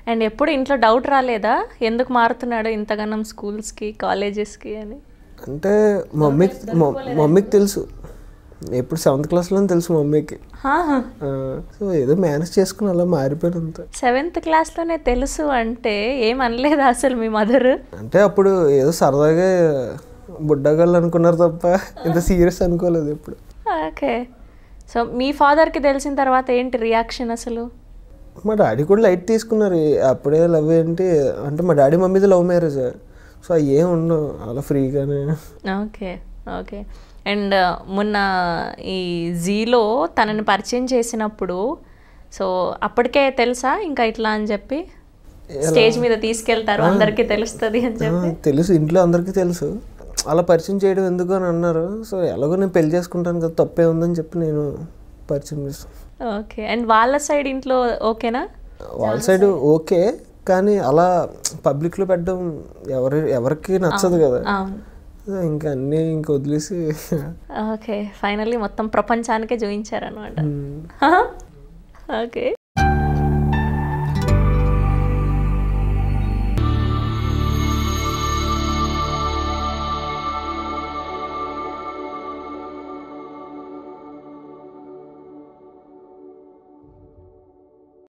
and ఎప్పుడు ఇంట్లో doubt రాలేదా ఎందుకు మారుతున్నాడు ఇంతగానం స్కూల్స్కి కాలేజెస్కి అని అంటే మమ్మీకి మ- మమ్మీకి తెలుసు ఎప్పుడు సెవెంత్ క్లాస్లో తెలుసు మమ్మీకి సో ఏదో మేనేజ్ చేసుకుని అలా మారిపోయాను అంతే సెవెంత్ క్లాస్లోనే తెలుసు అంటే ఏం అనలేదా అసలు మీ మదర్ అంటే అప్పుడు ఏదో సరదాగా బుడ్డగాళ్ళు అనుకున్నారు తప్ప ఇంత సీరియస్ అనుకోలేదు ఎప్పుడు ఓకే సో మీ ఫాదర్కి తెలిసిన తర్వాత ఏంటి రియాక్షన్ అసలు మా డాడీ కూడా లైట్ తీసుకున్నారు ఏ- అప్పుడే లవ్ ఏంటి అంటే మా డాడీ మమ్మీది లవ్ మ్యారేజ్ సో అవి ఏం ఉండవు అలా ఫ్రీగానే ఓకే ఓకే అండ్ మొన్న ఈ జీలో తనని పరిచయం చేసినప్పుడు సో అప్పటికే తెలుసా ఇంకా ఇట్లా అని చెప్పి స్టేజ్ మీద తీసుకెళ్తారు అందరికీ తెలుస్తుంది అని ఆ, చెప్పి తెలుసు ఇంట్లో అందరికీ తెలుసు అలా పరిచయం చేయడం ఎందుకు అని అన్నారు సో ఎలాగో నేను పెళ్లి చేసుకుంటాను కదా తప్పే ఉందని చెప్పి నేను పరిచయం చేస్తాను ఓకే అండ్ వాళ్ళ సైడ్ ఇంట్లో ఓకేనా వాళ్ళ సైడ్ ఓకే కానీ అలా పబ్లిక్లో పెట్టడం ఎవరి ఎవరికి నచ్చదు కదా అవును ఇంకా అన్నీ ఇంక వదిలేసి ఓకే ఫైనల్లీ మొత్తం ప్రపంచానికే చూపించారనమాట ఉమ్, ఓకే